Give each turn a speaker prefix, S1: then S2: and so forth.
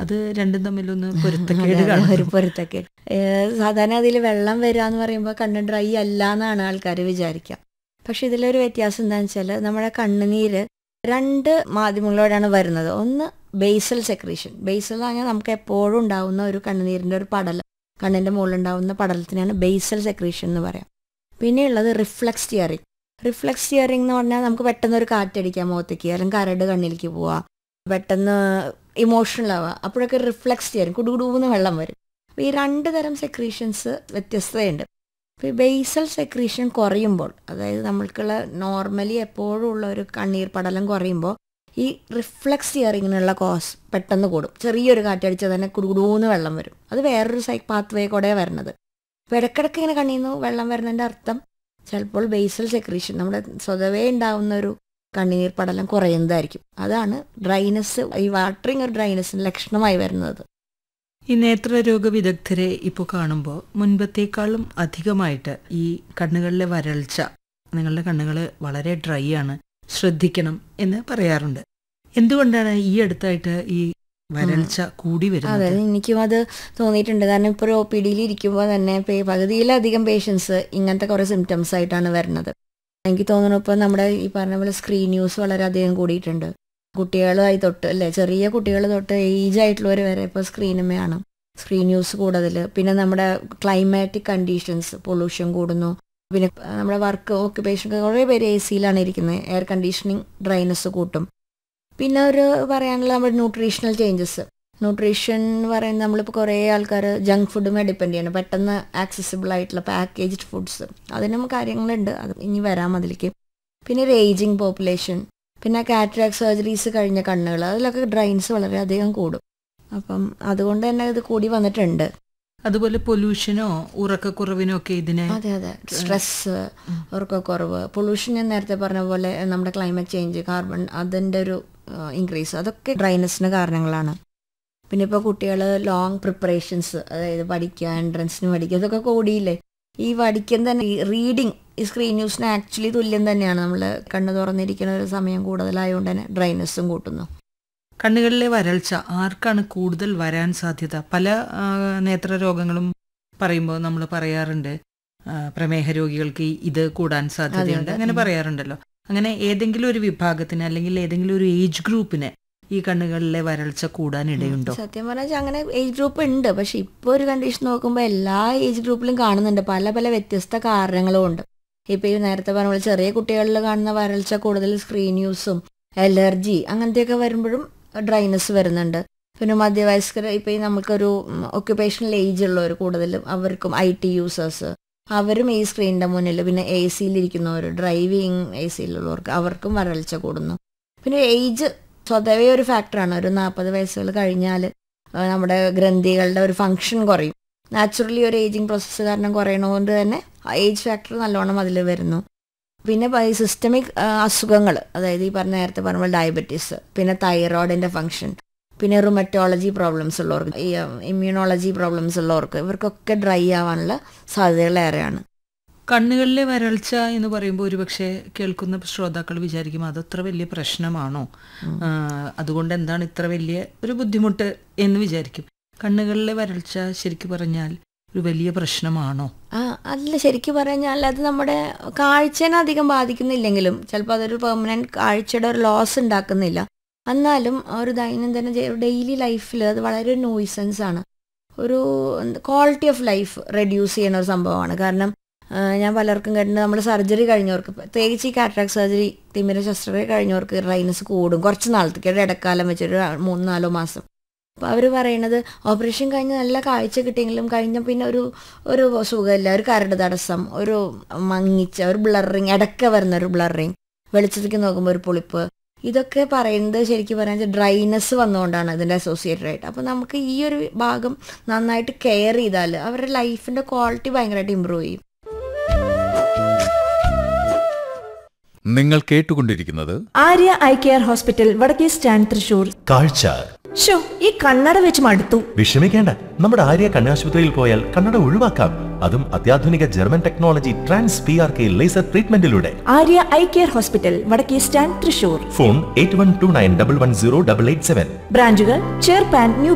S1: അത് രണ്ടും തമ്മിലൊന്ന് പൊരുത്തക്കേട്
S2: അതെ, അതെ,
S1: കാണും
S2: ഒരു പൊരുത്തക്കേട് ഏഹ് സാധാരണ അതിൽ വെള്ളം വരിക എന്ന് പറയുമ്പോൾ കണ്ണ് ഡ്രൈ അല്ല എന്നാണ് ആൾക്കാർ വിചാരിക്കുക പക്ഷെ ഇതിലൊരു വ്യത്യാസം എന്താണെന്ന് വെച്ചാൽ നമ്മുടെ കണ്ണുനീര് രണ്ട് മാധ്യമങ്ങളോടാണ് വരുന്നത് ഒന്ന് ബേസൽ സെക്രീഷൻ ബേസൽ എന്ന് പറഞ്ഞാൽ നമുക്ക് എപ്പോഴും ഉണ്ടാവുന്ന ഒരു കണ്ണുനീരിൻ്റെ ഒരു പടലം കണ്ണിൻ്റെ മുകളിൽ ഉണ്ടാവുന്ന പടലത്തിനാണ് ബേസൽ സെക്രീഷൻ എന്ന് പറയാം പിന്നെയുള്ളത് റിഫ്ലക്സ് ടിയറിങ് റിഫ്ലക്സ് ടിയറിങ് എന്ന് പറഞ്ഞാൽ നമുക്ക് പെട്ടെന്ന് ഒരു കാറ്റടിക്കാം മുഖത്തേക്ക് അല്ലെങ്കിൽ കരട് കണ്ണിലേക്ക് പോവാം പെട്ടെന്ന് ഇമോഷണൽ ആവുക അപ്പോഴൊക്കെ റിഫ്ലക്സ് ടിയറിങ് കുടുകുടൂന്ന് വെള്ളം വരും അപ്പോൾ ഈ രണ്ട് തരം സെക്രീഷൻസ് വ്യത്യസ്തതയുണ്ട് അപ്പോൾ ഈ ബേസൽ സെക്രീഷൻ കുറയുമ്പോൾ അതായത് നമ്മൾക്കുള്ള നോർമലി എപ്പോഴും ഉള്ള ഒരു കണ്ണീർ പടലം കുറയുമ്പോൾ ഈ റിഫ്ലക്സ് ടിയറിങ്ങിനുള്ള കോസ് പെട്ടെന്ന് കൂടും ചെറിയൊരു കാറ്റടിച്ചാൽ തന്നെ കുടുകുടൂന്ന് വെള്ളം വരും അത് വേറൊരു സൈക്ക് പാത്ത് വേ കൂടെ വരണത് അപ്പോൾ ഇടയ്ക്കിടയ്ക്ക് ഇങ്ങനെ കണ്ണീന്ന് വെള്ളം വരുന്നതിൻ്റെ അർത്ഥം ചിലപ്പോൾ ബേസൽ സെക്രീഷൻ നമ്മുടെ സ്വതവേ ഉണ്ടാവുന്ന ഒരു കണ്ണീർ പടലം കുറയുന്നതായിരിക്കും അതാണ് ഡ്രൈനസ് ഈ വാട്ടറിങ് ഒരു ഡ്രൈനസിന് ലക്ഷണമായി വരുന്നത്
S1: ഈ നേത്രരോഗ വിദഗ്ധരെ ഇപ്പോൾ കാണുമ്പോൾ മുൻപത്തേക്കാളും അധികമായിട്ട് ഈ കണ്ണുകളിലെ വരൾച്ച നിങ്ങളുടെ കണ്ണുകൾ വളരെ ഡ്രൈ ആണ് ശ്രദ്ധിക്കണം എന്ന് പറയാറുണ്ട് എന്തുകൊണ്ടാണ് ഈ അടുത്തായിട്ട് ഈ വരൾച്ച കൂടി
S2: അതെ
S1: വരുന്നത്
S2: എനിക്കും അത് തോന്നിയിട്ടുണ്ട് കാരണം ഇപ്പോൾ ഒ പി ഡിയിൽ ഇരിക്കുമ്പോൾ തന്നെ പേ- പകുതിയിലധികം പേഷ്യൻസ് ഇങ്ങനത്തെ കുറേ സിംറ്റംസ് ആയിട്ടാണ് വരുന്നത് എനിക്ക് തോന്നുന്നു ഇപ്പോൾ നമ്മുടെ ഈ പറഞ്ഞ പോലെ സ്ക്രീൻ ന്യൂസ് വളരെയധികം കൂടിയിട്ടുണ്ട് കുട്ടികളായി തൊട്ട് അല്ലേ ചെറിയ കുട്ടികൾ തൊട്ട് ഏജ് ആയിട്ടുള്ളവർ വരെ ഇപ്പോൾ സ്ക്രീനുമയാണ് സ്ക്രീൻ ന്യൂസ് കൂടുതൽ പിന്നെ നമ്മുടെ ക്ലൈമാറ്റിക് കണ്ടീഷൻസ് പൊല്യൂഷൻ കൂടുന്നു പിന്നെ നമ്മുടെ വർക്ക് ഓക്യുപ്പേഷൻ കുറേ പേര് എ സിയിലാണ് ഇരിക്കുന്നത് എയർ കണ്ടീഷനിങ് ഡ്രൈനസ് കൂട്ടും പിന്നെ ഒരു പറയാനുള്ള നമ്മുടെ ന്യൂട്രീഷണൽ ചേഞ്ചസ് ന്യൂട്രീഷൻ എന്ന് പറയുന്നത് നമ്മളിപ്പോൾ കുറേ ആൾക്കാർ ജങ്ക് ഫുഡുമേ ഡിപ്പെൻഡ് ചെയ്യണം പെട്ടെന്ന് ആക്സസിബിൾ ആയിട്ടുള്ള പാക്കേജ്ഡ് ഫുഡ്സ് അതിനും കാര്യങ്ങളുണ്ട് അത് ഇനി വരാം അതിലേക്ക് പിന്നെ ഒരു ഏജിങ് പോപ്പുലേഷൻ പിന്നെ കാറ്ററാക്ട് സർജറീസ് കഴിഞ്ഞ കണ്ണുകൾ അതിലൊക്കെ ഡ്രൈൻസ് വളരെയധികം കൂടും അപ്പം അതുകൊണ്ട് തന്നെ ഇത് കൂടി വന്നിട്ടുണ്ട്
S1: അതുപോലെ പൊല്യൂഷനോ ഉറക്കക്കുറവിനോ ഒക്കെ ഇതിനെ
S2: അതെ അതെ സ്ട്രെസ് ഉറക്കക്കുറവ് പൊല്യൂഷൻ ഞാൻ നേരത്തെ പറഞ്ഞ പോലെ നമ്മുടെ ക്ലൈമറ്റ് ചേഞ്ച് കാർബൺ അതിൻ്റെ ഒരു ഇൻക്രീസ് അതൊക്കെ ഡ്രൈനസിന് കാരണങ്ങളാണ് പിന്നെ ഇപ്പോൾ കുട്ടികൾ ലോങ് പ്രിപ്പറേഷൻസ് അതായത് പഠിക്കുക എൻട്രൻസിന് പഠിക്കുക ഇതൊക്കെ കൂടിയില്ലേ ഈ പഠിക്കാൻ തന്നെ റീഡിങ് ഈ സ്ക്രീൻ ന്യൂസിന് ആക്ച്വലി തുല്യം തന്നെയാണ് നമ്മൾ കണ്ണ് തുറന്നിരിക്കുന്ന ഒരു സമയം കൂടുതലായതുകൊണ്ട് തന്നെ ഡ്രൈനസും കൂട്ടുന്നു
S1: കണ്ണുകളിലെ വരൾച്ച ആർക്കാണ് കൂടുതൽ വരാൻ സാധ്യത പല ആ, നേത്രരോഗങ്ങളും പറയുമ്പോൾ നമ്മൾ പറയാറുണ്ട് ആ, പ്രമേഹ രോഗികൾക്ക് ഈ ഇത് കൂടാൻ സാധ്യതയുണ്ട്
S2: അതെ.
S1: അങ്ങനെ
S2: ഉം.
S1: പറയാറുണ്ടല്ലോ അങ്ങനെ ഏതെങ്കിലും ഒരു വിഭാഗത്തിന് അല്ലെങ്കിൽ ഏതെങ്കിലും ഒരു ഏജ് ഗ്രൂപ്പിന് ഈ കണ്ണുകളിലെ വരൾച്ച കൂടാൻ ഇടയുണ്ടോ
S2: സത്യം പറഞ്ഞാൽ അങ്ങനെ ഏജ് ഗ്രൂപ്പ് ഉണ്ട് പക്ഷെ ഇപ്പോൾ ഒരു കണ്ടീഷൻ നോക്കുമ്പോൾ എല്ലാ ഏജ് ഗ്രൂപ്പിലും കാണുന്നുണ്ട് പല പല വ്യത്യസ്ത കാരണങ്ങളും ഉണ്ട് ഇപ്പൊ ഈ നേരത്തെ പറഞ്ഞ പോലെ ചെറിയ കുട്ടികളിൽ കാണുന്ന വരൾച്ച കൂടുതൽ സ്ക്രീൻ യൂസും അലർജി അങ്ങനത്തെയൊക്കെ വരുമ്പോഴും ഡ്രൈനസ് വരുന്നുണ്ട് പിന്നെ മധ്യവയസ്കർ ഇപ്പൊ ഈ നമുക്കൊരു ഒക്യുപ്പേഷണൽ ഏജ് ഉള്ളവർ കൂടുതലും അവർക്കും ഐ ടി യൂസേഴ്സ് അവരും ഈ സ്ക്രീനിന്റെ മുന്നിൽ പിന്നെ എ സിയിലിരിക്കുന്നവർ ഡ്രൈവിങ് എ സിയിലുള്ളവർക്ക് അവർക്കും വരൾച്ച കൂടുന്നു പിന്നെ ഏജ് സ്വതവേ ഒരു ഫാക്ടറാണ് ഒരു നാൽപ്പത് വയസ്സുകൾ കഴിഞ്ഞാൽ നമ്മുടെ ഗ്രന്ഥികളുടെ ഒരു ഫങ്ഷൻ കുറയും നാച്ചുറലി ഒരു ഏജിങ് പ്രോസസ്സ് കാരണം കുറയണതുകൊണ്ട് തന്നെ ഏജ് ഫാക്ടർ നല്ലോണം അതിൽ വരുന്നു പിന്നെ ഈ സിസ്റ്റമിക് അസുഖങ്ങൾ അതായത് ഈ പറഞ്ഞ നേരത്തെ പറഞ്ഞ ഡയബറ്റീസ് പിന്നെ തൈറോയിഡിന്റെ ഫങ്ഷൻ പിന്നെ റുമറ്റോളജി പ്രോബ്ലംസ് ഉള്ളവർക്ക് ഈ ഇമ്മ്യൂണോളജി പ്രോബ്ലംസ് ഉള്ളവർക്ക് ഇവർക്കൊക്കെ ഡ്രൈ ആവാനുള്ള സാധ്യതകൾ ഏറെയാണ്
S1: കണ്ണുകളിലെ വരൾച്ച എന്ന് പറയുമ്പോൾ ഒരുപക്ഷെ കേൾക്കുന്ന ശ്രോതാക്കൾ വിചാരിക്കും അതത്ര വലിയ പ്രശ്നമാണോ ആ, അതുകൊണ്ട് എന്താണ് ഇത്ര വലിയ ഒരു ബുദ്ധിമുട്ട് എന്ന് വിചാരിക്കും കണ്ണുകളിലെ വരൾച്ച ശരിക്കു പറഞ്ഞാൽ ഒരു വലിയ പ്രശ്നമാണോ
S2: ആ അല്ല ശരിക്കും പറഞ്ഞാൽ അത് നമ്മുടെ കാഴ്ചനെ അധികം ബാധിക്കുന്നില്ലെങ്കിലും ചിലപ്പോൾ അതൊരു പെർമനന്റ് കാഴ്ചയുടെ ഒരു ലോസ് ഉണ്ടാക്കുന്നില്ല എന്നാലും ഒരു ദൈനംദിന ഡെയിലി ലൈഫിൽ അത് വളരെ ഒരു നോയ്സൻസ് ആണ് ഒരു ക്വാളിറ്റി ഓഫ് ലൈഫ് റെഡ്യൂസ് ചെയ്യുന്ന ഒരു സംഭവമാണ് കാരണം ആ, ഞാൻ പലർക്കും കേട്ടിട്ടുണ്ട് നമ്മൾ സർജറി കഴിഞ്ഞവർക്ക് പ്രത്യേകിച്ച് ഈ കാറ്ററാക്ട് സർജറി തിമിര ശസ്ത്രക്രിയ കഴിഞ്ഞവർക്ക് റൈനസ് കൂടും കുറച്ച് നാളത്തേക്ക് ഒരു ഇടക്കാലം വെച്ചൊരു മൂന്ന് നാലോ മാസം അപ്പോൾ അവർ പറയണത് ഓപ്പറേഷൻ കഴിഞ്ഞ് നല്ല കാഴ്ച കിട്ടിയെങ്കിലും കഴിഞ്ഞ പിന്നെ ഒരു ഒരു സുഖമില്ല ഒരു കരട് തടസ്സം ഒരു മങ്ങിച്ച ഒരു ബ്ലറിങ് ഇടയ്ക്ക് വരുന്ന ഒരു ബ്ലറിങ് വെളിച്ചത്തേക്ക് നോക്കുമ്പോൾ ഒരു പുളിപ്പ് ഇതൊക്കെ പറയുന്നത് ശരിക്കും പറയാൻ ഡ്രൈനെസ് വന്നുകൊണ്ടാണ് ഇതിൻ്റെ അസോസിയേറ്റഡ് ആയിട്ട് അപ്പോൾ നമുക്ക് ഈ ഒരു ഭാഗം നന്നായിട്ട് കെയർ ചെയ്താൽ അവരുടെ ലൈഫിൻ്റെ ക്വാളിറ്റി ഭയങ്കരമായിട്ട് ഇമ്പ്രൂവ് ചെയ്യും
S3: നിങ്ങൾ കേട്ടുകൊണ്ടിരിക്കുന്നത്
S4: ആര്യ ഐ കെയർ ഹോസ്പിറ്റൽ വടക്കേ സ്റ്റാൻഡ് തൃശൂർ
S5: കാഴ്ച
S4: ഷോ ഈ കണ്ണട വെച്ച് മടുത്തു
S5: വിഷമിക്കേണ്ട നമ്മുടെ ആര്യ കണ്ണാശുപത്രിയിൽ പോയാൽ കണ്ണട ഒഴിവാക്കാം അതും അത്യാധുനിക German technology trans P R K laser ട്രീറ്റ്മെന്റിലൂടെ
S4: ആര്യ ഐ കെയർ ഹോസ്പിറ്റൽ വടക്കേ stand Thrissur
S5: phone eight one two nine double one zero double eight seven
S4: ബ്രാഞ്ചുകൾ ചേർപ്പാൻ ന്യൂ